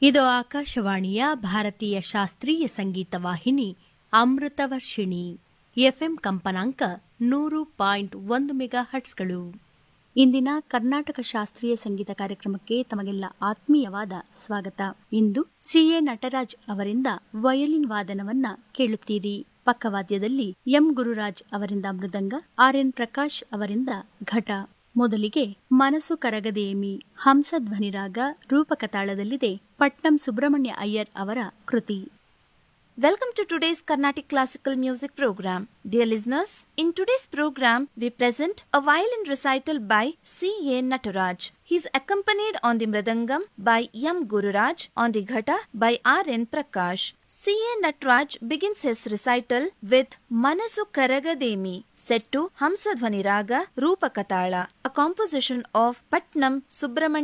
ಇದು ಆಕಾಶವಾಣಿಯ ಭಾರತೀಯ ಶಾಸ್ತ್ರೀಯ ಸಂಗೀತ ವಾಹಿನಿ ಅಮೃತವರ್ಷಿಣಿ ಎಫ್ಎಂ ಕಂಪನಾಂಕ ನೂರು ಪಾಯಿಂಟ್ ಒಂದು ಮೆಗಾ ಹಟ್ಸ್ಗಳು ಇಂದಿನ ಕರ್ನಾಟಕ ಶಾಸ್ತ್ರೀಯ ಸಂಗೀತ ಕಾರ್ಯಕ್ರಮಕ್ಕೆ ತಮಗೆಲ್ಲ ಆತ್ಮೀಯವಾದ ಸ್ವಾಗತ ಇಂದು ಸಿಎ ನಟರಾಜ್ ಅವರಿಂದ ವಯೋಲಿನ್ ವಾದನವನ್ನ ಕೇಳುತ್ತೀರಿ ಪಕ್ಕವಾದ್ಯದಲ್ಲಿ ಎಂ ಗುರುರಾಜ್ ಅವರಿಂದ ಮೃದಂಗ ಆರ್ ಎನ್ ಪ್ರಕಾಶ್ ಅವರಿಂದ ಘಟ ಮೊದಲಿಗೆ ಮನಸ್ಸು ಕರಗದೇಮಿ ಹಂಸಧ್ವನಿರಾಗ ರೂಪಕತಾಳದಲ್ಲಿದೆ ಪಟ್ನಂ ಸುಬ್ರಹ್ಮಣ್ಯ ಅಯ್ಯರ್ ಅವರ ಕೃತಿ Welcome to today's Carnatic Classical Music program. Dear listeners, in today's program, we present a violin recital by C.A. Nataraj. He is accompanied on the Mridangam by M. Gururaj, on the Ghata by R.N. Prakash. C.A. Nataraj begins his recital with Manasu Karagademi, set to Hamsadhvani Raga Rupa Katala, a composition of Patnam Subramanya